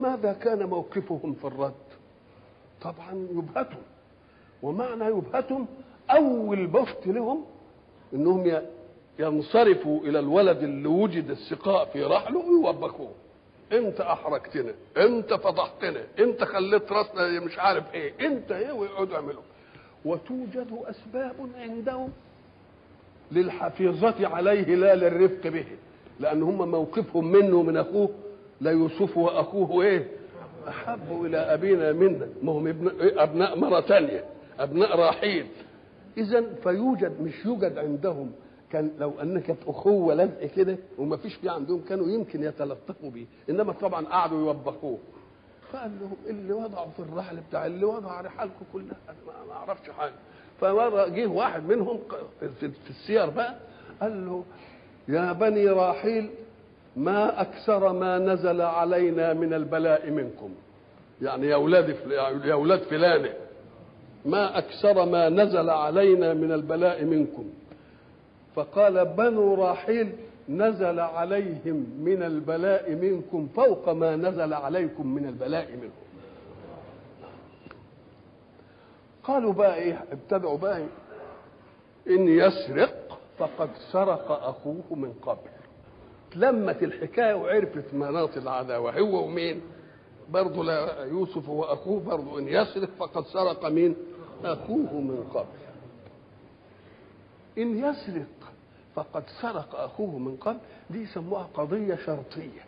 ماذا كان موقفهم في الرد طبعا يبهتهم ومعنى يبهتهم اول بسط لهم انهم ينصرفوا الى الولد اللي وجد السقاء في رحله ويوبخوه انت احرجتنا انت فضحتنا انت خليت راسنا مش عارف ايه انت ايه ويقعدوا يعملوا وتوجد اسباب عندهم للحفيظة عليه لا للرفق به لان هم موقفهم منه من اخوه لا يوسف واخوه ايه احب الى ابينا منا ما هم ابن ابناء مره ثانيه ابناء راحيل اذا فيوجد مش يوجد عندهم كان لو ان كانت اخوه لزق كده وما فيش في عندهم كانوا يمكن يتلطفوا بيه انما طبعا قعدوا يوبخوه فقال لهم اللي وضعوا في الرحل بتاع اللي وضع رحالكم كلها ما, ما اعرفش حاجه فمره جه واحد منهم في السير بقى قال له يا بني راحيل ما اكثر ما نزل علينا من البلاء منكم يعني يا اولاد يا اولاد فلانه ما اكثر ما نزل علينا من البلاء منكم فقال بنو راحيل نزل عليهم من البلاء منكم فوق ما نزل عليكم من البلاء منهم قالوا بقى ايه ابتدعوا بقى إيه؟ ان يسرق فقد سرق اخوه من قبل تلمت الحكايه وعرفت مناط العداوه هو ومين برضه لا يوسف واخوه برضه ان يسرق فقد سرق مين اخوه من قبل ان يسرق فقد سرق اخوه من قبل دي يسموها قضيه شرطيه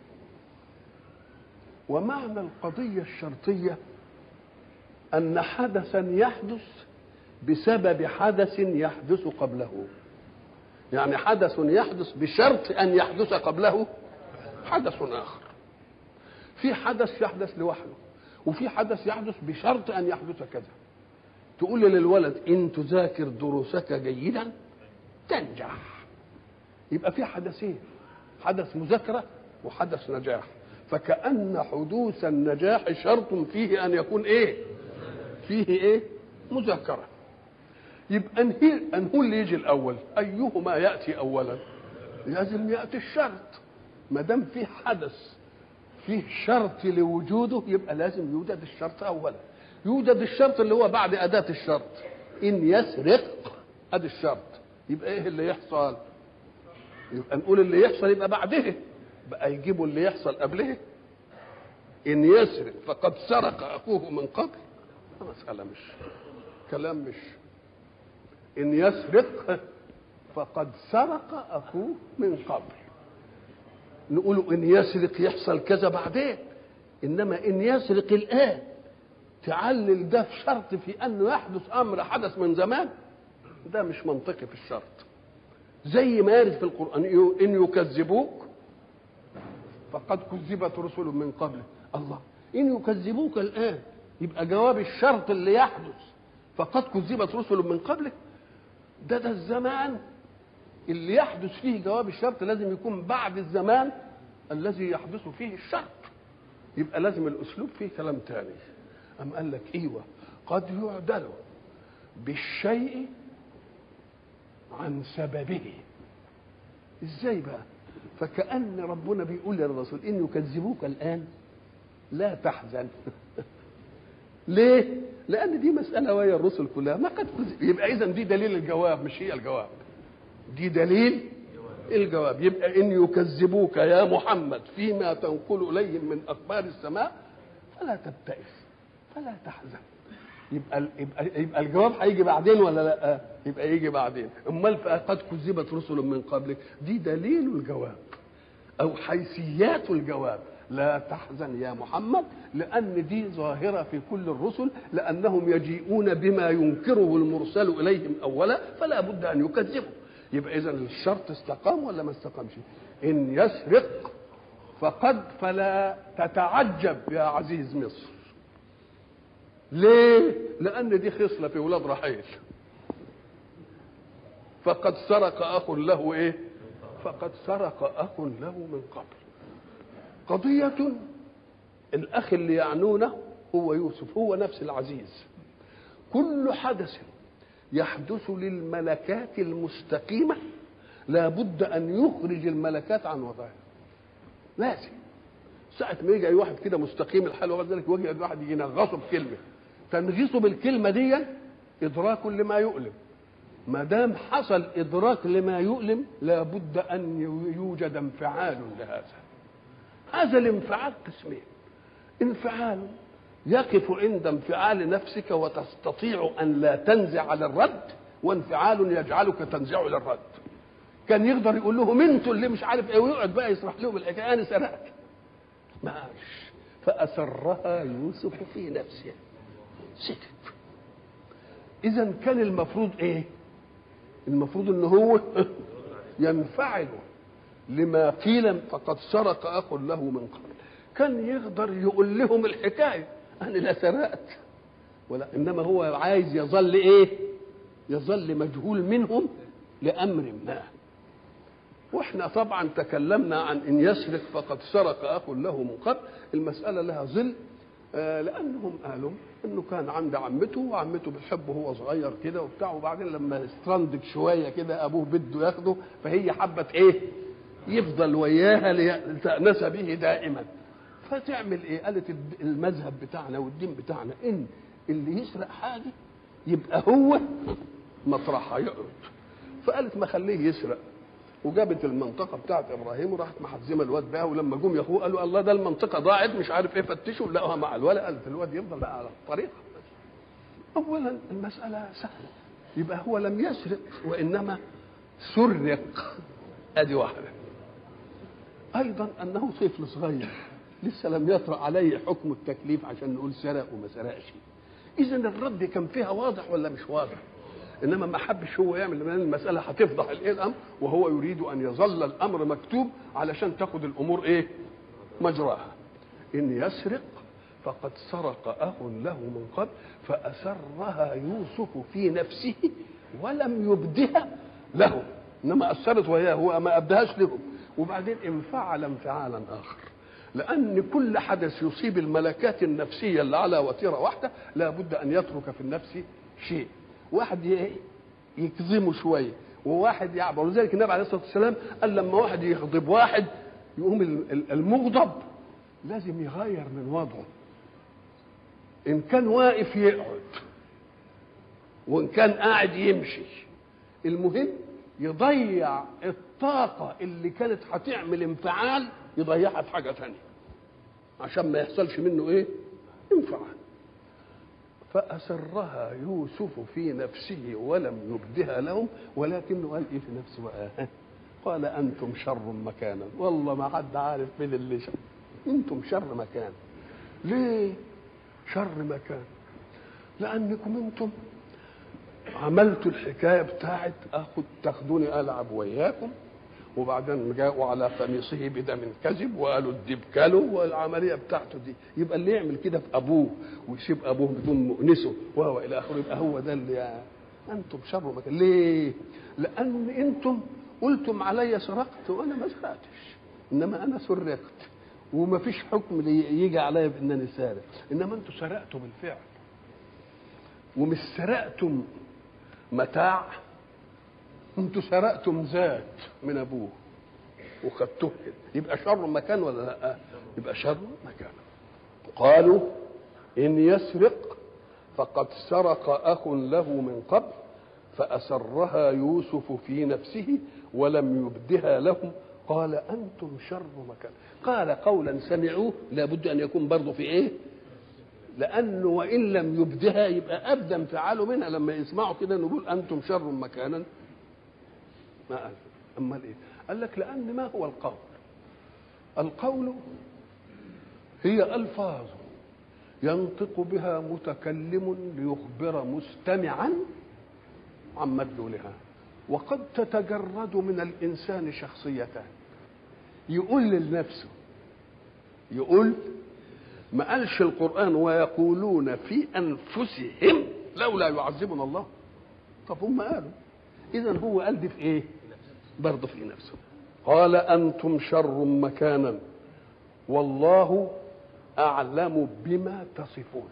ومعنى القضيه الشرطيه ان حدثا يحدث بسبب حدث يحدث قبله يعني حدث يحدث بشرط ان يحدث قبله حدث اخر في حدث يحدث لوحده وفي حدث يحدث بشرط ان يحدث كذا تقول للولد ان تذاكر دروسك جيدا تنجح يبقى في حدثين حدث مذاكره وحدث نجاح فكأن حدوث النجاح شرط فيه أن يكون إيه؟ فيه إيه؟ مذاكرة يبقى أنهي أنهو اللي يجي الأول أيهما يأتي أولا؟ لازم يأتي الشرط ما دام في حدث فيه شرط لوجوده يبقى لازم يوجد الشرط أولا يوجد الشرط اللي هو بعد أداة الشرط إن يسرق أدي الشرط يبقى إيه اللي يحصل؟ يبقى نقول اللي يحصل يبقى بعده بقى يجيبوا اللي يحصل قبله ان يسرق فقد سرق اخوه من قبل مسألة مش كلام مش ان يسرق فقد سرق اخوه من قبل نقول ان يسرق يحصل كذا بعدين انما ان يسرق الان تعلل ده في شرط في انه يحدث امر حدث من زمان ده مش منطقي في الشرط زي ما يرد في القران ان يكذبوك فقد كذبت رسل من قبلك الله ان يكذبوك الان يبقى جواب الشرط اللي يحدث فقد كذبت رسل من قبلك ده ده الزمان اللي يحدث فيه جواب الشرط لازم يكون بعد الزمان الذي يحدث فيه الشرط يبقى لازم الاسلوب فيه كلام تاني ام قال لك ايوه قد يعدل بالشيء عن سببه ازاي بقى فكأن ربنا بيقول للرسول إن يكذبوك الآن لا تحزن ليه؟ لأن دي مسألة وهي الرسل كلها ما قد كذب يبقى إذا دي دليل الجواب مش هي الجواب دي دليل الجواب يبقى إن يكذبوك يا محمد فيما تنقل إليهم من أخبار السماء فلا تبتئس فلا تحزن يبقى يبقى يبقى الجواب هيجي بعدين ولا لا؟ يبقى يجي بعدين، امال قد كذبت رسل من قبلك دي دليل الجواب او حيثيات الجواب لا تحزن يا محمد لان دي ظاهره في كل الرسل لانهم يجيئون بما ينكره المرسل اليهم اولا فلا بد ان يكذبوا يبقى اذا الشرط استقام ولا ما استقامش؟ ان يسرق فقد فلا تتعجب يا عزيز مصر ليه؟ لأن دي خصلة في ولاد رحيل فقد سرق أخ له إيه؟ فقد سرق أخ له من قبل قضية الأخ اللي يعنونه هو يوسف هو نفس العزيز كل حدث يحدث للملكات المستقيمة لا بد أن يخرج الملكات عن وضعها لازم ساعة ما يجي أي واحد كده مستقيم الحال وغير ذلك ويجي واحد يجي ينغصه بكلمة تنغيصه بالكلمة دي إدراك لما يؤلم ما دام حصل إدراك لما يؤلم لابد أن يوجد انفعال لهذا هذا الانفعال قسمين انفعال يقف عند انفعال نفسك وتستطيع أن لا تنزع على الرد وانفعال يجعلك تنزع للرد كان يقدر يقول لهم انتوا اللي مش عارف ايه ويقعد بقى يشرح لهم الحكايه انا سرقت ما قالش فاسرها يوسف في نفسه سكت اذا كان المفروض ايه المفروض ان هو ينفعل لما قيل فقد سرق اخ له من قبل كان يقدر يقول لهم الحكايه انا لا سرقت ولا انما هو عايز يظل ايه يظل مجهول منهم لامر ما واحنا طبعا تكلمنا عن ان يسرق فقد سرق اخ له من قبل المساله لها ظل آه لانهم قالوا انه كان عند عمته وعمته بتحبه وهو صغير كده وبتاع وبعدين لما استرندك شويه كده ابوه بده ياخده فهي حبت ايه يفضل وياها لتأنس به دائما فتعمل ايه قالت المذهب بتاعنا والدين بتاعنا ان اللي يسرق حاجه يبقى هو مطرحها يقعد فقالت ما خليه يسرق وجابت المنطقه بتاعت ابراهيم وراحت محزمه الواد بها ولما جم ياخوه قالوا الله ده المنطقه ضاعت مش عارف ايه فتشوا لقوها مع الولد قالت الواد يفضل بقى على الطريق اولا المساله سهله يبقى هو لم يسرق وانما سرق ادي واحده ايضا انه طفل صغير لسه لم يطرأ عليه حكم التكليف عشان نقول سرق وما سرقش اذا الرد كان فيها واضح ولا مش واضح انما ما حبش هو يعمل لان المساله هتفضح الايه الامر وهو يريد ان يظل الامر مكتوب علشان تاخد الامور ايه مجراها ان يسرق فقد سرق اخ له من قبل فاسرها يوسف في نفسه ولم يبدها له انما اثرت وهي هو ما ابدهاش لهم وبعدين انفعل انفعالا اخر لأن كل حدث يصيب الملكات النفسية اللي على وتيرة واحدة لابد أن يترك في النفس شيء واحد يكظمه شوية وواحد يعبر ولذلك النبي عليه الصلاة والسلام قال لما واحد يغضب واحد يقوم المغضب لازم يغير من وضعه إن كان واقف يقعد وإن كان قاعد يمشي المهم يضيع الطاقة اللي كانت هتعمل انفعال يضيعها في حاجه ثانيه عشان ما يحصلش منه ايه انفعال فأسرها يوسف في نفسه ولم يبدها لهم ولكنه قال ايه في نفسه بقى قال انتم شر مكانا والله ما حد عارف مين اللي شر انتم شر مكان ليه شر مكان لانكم انتم عملتوا الحكايه بتاعت اخد تاخدوني العب وياكم وبعدين جاءوا على قميصه بدم كذب وقالوا الدب كلوا والعمليه بتاعته دي يبقى اللي يعمل كده في ابوه ويسيب ابوه بدون مؤنسه وهو الى اخره يبقى هو ده اللي يعني انتم شر مكان ليه؟ لان انتم قلتم علي سرقت وانا ما سرقتش انما انا سرقت وما فيش حكم يجي عليا بانني سارق انما انتم سرقتوا بالفعل ومش سرقتم متاع انتوا سرقتم ذات من ابوه وخدتوه كده يبقى شر مكان ولا لا يبقى شر مكان قالوا ان يسرق فقد سرق اخ له من قبل فاسرها يوسف في نفسه ولم يبدها لهم قال انتم شر مكان قال قولا سمعوه لابد ان يكون برضه في ايه لانه وان لم يبدها يبقى ابدا انفعاله منها لما يسمعوا كده نقول انتم شر مكانا ما قال امال ايه قال لك لان ما هو القول القول هي الفاظ ينطق بها متكلم ليخبر مستمعا عن مدلولها وقد تتجرد من الانسان شخصيتان يقول لنفسه يقول ما قالش القران ويقولون في انفسهم لولا يعذبنا الله طب هم قالوا اذا هو قال دي في ايه برضه في نفسه قال انتم شر مكانا والله اعلم بما تصفون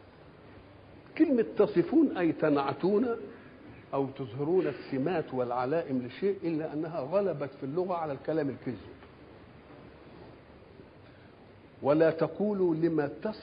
كلمة تصفون أي تنعتون أو تظهرون السمات والعلائم لشيء إلا أنها غلبت في اللغة على الكلام الكذب ولا تقولوا لما تصف